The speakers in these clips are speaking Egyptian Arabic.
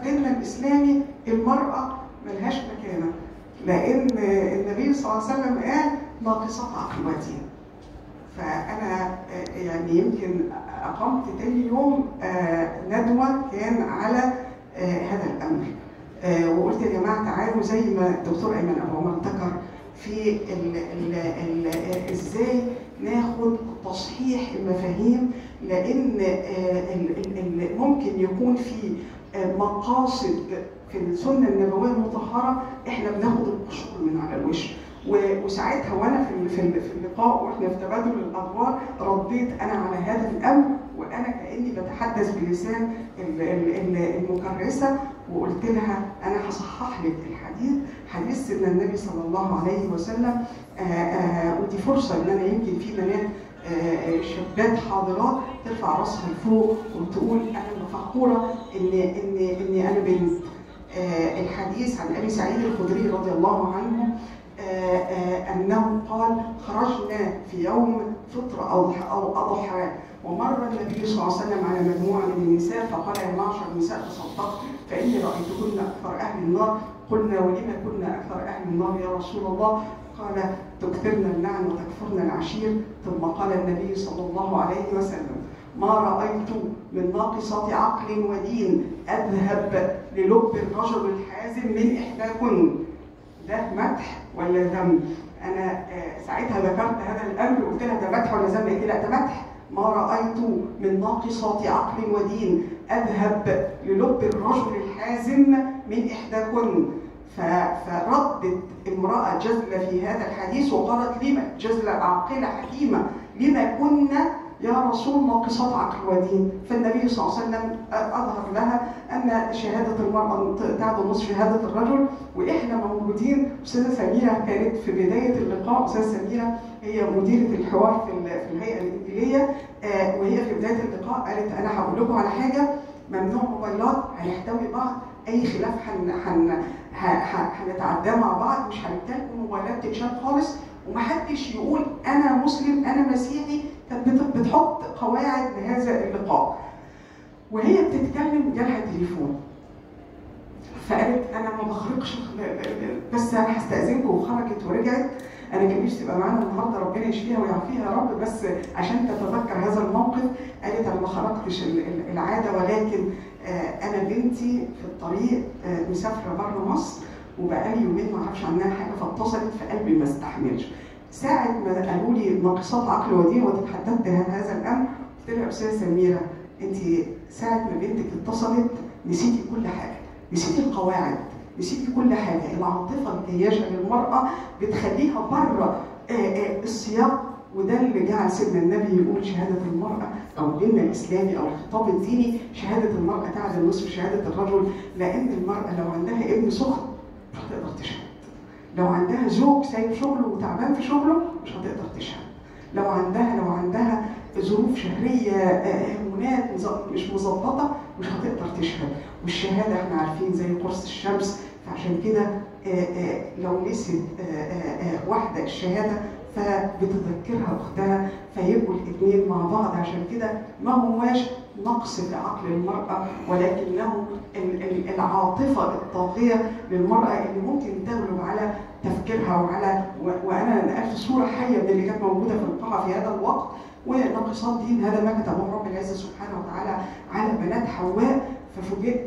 في ديننا الاسلامي المراه ملهاش مكانه لان النبي صلى الله عليه وسلم قال ناقصات عقل ودين فانا آه، يعني يمكن اقمت تاني يوم آه، ندوه كان على آه، هذا الامر آه، وقلت يا جماعه تعالوا زي ما الدكتور ايمن ابو عمر ذكر في ال ال ال ازاي ناخد تصحيح المفاهيم لان آه، ال- ال- ال- ممكن يكون في آه، مقاصد في السنه النبويه المطهره احنا بناخد القشور من على الوش و- وساعتها وانا في ال- في ال- في اللقاء واحنا في تبادل الادوار رديت انا على هذا الامر وانا كاني بتحدث بلسان ال- ال- ال- المكرسه وقلت لها انا هصحح لك الحديث حديث سيدنا النبي صلى الله عليه وسلم آه، آه، ودي فرصه ان انا يمكن في بنات آه، شابات حاضرات ترفع راسها لفوق وتقول انا فخوره ان ان اني انا بنت آه، الحديث عن ابي سعيد الخدري رضي الله عنه آه، آه، انه قال خرجنا في يوم فطر او او اضحى ومر النبي صلى الله عليه وسلم على مجموعه من النساء فقال يا معشر النساء تصدقت فاني رايتكن اكثر اهل النار قلنا ولما كنا اكثر اهل النار يا رسول الله قال تكثرن اللعن وتكفرن العشير ثم قال النبي صلى الله عليه وسلم ما رايت من ناقصات عقل ودين اذهب للب الرجل الحازم من احداكن ده مدح ولا ذم؟ انا آه، ساعتها ذكرت هذا الامر وقلت لها ده مدح ولا ذم؟ قالت لي لا ده مدح ما رايت من ناقصات عقل ودين اذهب للب الرجل الحازم من احداكن ف- فردت امراه جزله في هذا الحديث وقالت لما جزله عاقله حكيمه لما كنا يا رسول ناقصات عقل ودين فالنبي صلى الله عليه وسلم اظهر لها ان شهاده المراه تعدل نصف شهاده الرجل واحنا موجودين استاذه سميره كانت في بدايه اللقاء استاذه سميره هي مديره الحوار في ال- في الهيئه الانجيليه آه، وهي في بدايه اللقاء قالت انا هقول لكم على حاجه ممنوع موبايلات هنحتوي بعض اي خلاف هن هن ه- ه- هنتعداه مع بعض مش هنتكلم موبايلات تتشال خالص ومحدش يقول انا مسلم انا مسيحي كانت بت- بتحط قواعد لهذا اللقاء وهي بتتكلم جالها تليفون فقالت انا ما بخرجش بس انا هستاذنكم وخرجت ورجعت انا كان نفسي تبقى معانا النهارده ربنا يشفيها ويعافيها يا رب بس عشان تتذكر هذا الموقف قالت انا ما خرجتش ال- ال- العاده ولكن آه، انا بنتي في الطريق آه، مسافره بره مصر وبقالي يومين ما اعرفش عنها حاجه فاتصلت فقلبي ما استحملش ساعه ما قالوا لي ناقصات عقل ودين وتحدثت عن هذا الامر قلت لها يا استاذه سميره انت ساعه ما بنتك اتصلت نسيتي كل حاجه نسيتي القواعد نسيتي كل حاجه العاطفه الجياشه للمراه بتخليها بره آه، آه، السياق وده اللي جعل سيدنا النبي يقول شهاده المراه او ديننا الاسلامي او الخطاب الديني شهاده المراه تعدل نصف شهاده الرجل لان المراه لو عندها ابن سخن مش هتقدر تشهد لو عندها زوج سايب شغله وتعبان في شغله مش هتقدر تشهد لو عندها لو عندها ظروف شهريه آه، هرمونات مز- مش مظبطه مش هتقدر تشهد والشهاده احنا عارفين زي قرص الشمس فعشان كده آه، آه، لو نسيت آه، آه، آه، واحده الشهاده فبتذكرها اختها فيبقوا الاثنين مع بعض عشان كده ما هواش نقص في عقل المراه ولكنه ال- ال- العاطفه الطاغيه للمراه اللي ممكن تغلب على تفكيرها وعلى و- وانا نقلت صوره حيه من اللي كانت موجوده في القاعه في هذا الوقت وناقصات دين هذا ما كتبه رب العزه سبحانه وتعالى على بنات حواء ففوجئت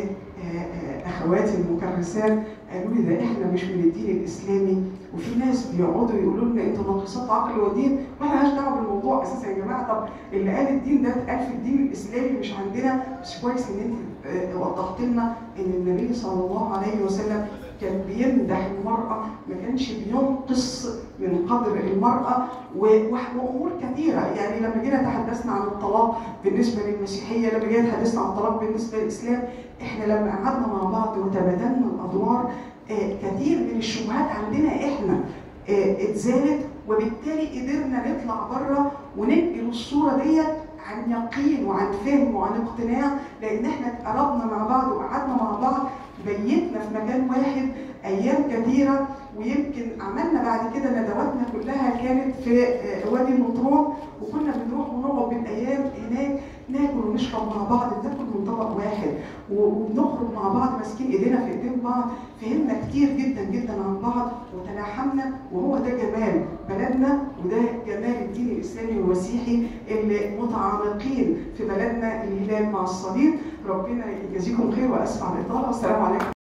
باخواتي المكرسات قالوا لي ده احنا مش من الدين الاسلامي وفي ناس بيقعدوا يقولوا لنا انتوا ناقصات عقل ودين واحنا مالناش دعوه بالموضوع اساسا يا جماعه طب اللي قال الدين ده اتقال في الدين الاسلامي مش عندنا بس كويس ان انت آه، وضحت لنا ان النبي صلى الله عليه وسلم كان بيمدح المرأة ما كانش بينقص من قدر المرأة و- وح- وأمور كثيرة يعني لما جينا تحدثنا عن الطلاق بالنسبة للمسيحية لما جينا تحدثنا عن الطلاق بالنسبة للإسلام إحنا لما قعدنا مع بعض وتبادلنا الأدوار آه، كثير من الشبهات عندنا إحنا آه، اتزالت وبالتالي قدرنا نطلع بره وننقل الصورة ديت عن يقين وعن فهم وعن اقتناع لأن إحنا اتقربنا مع بعض وقعدنا مع بعض بيتنا في مكان واحد ايام كثيره ويمكن عملنا بعد كده ندواتنا كلها كانت في آه، وادي النطرون وكنا بنروح ونقعد بالايام هناك ناكل ونشرب مع بعض بناكل من طبق واحد وبنخرج مع بعض ماسكين ايدينا في ايدين بعض فهمنا كتير جدا جدا عن بعض وتلاحمنا وهو ده جمال بلدنا وده جمال الدين الاسلامي والمسيحي اللي متعمقين في بلدنا الهلال مع الصليب ربنا يجازيكم خير واسف على الاطاله والسلام عليكم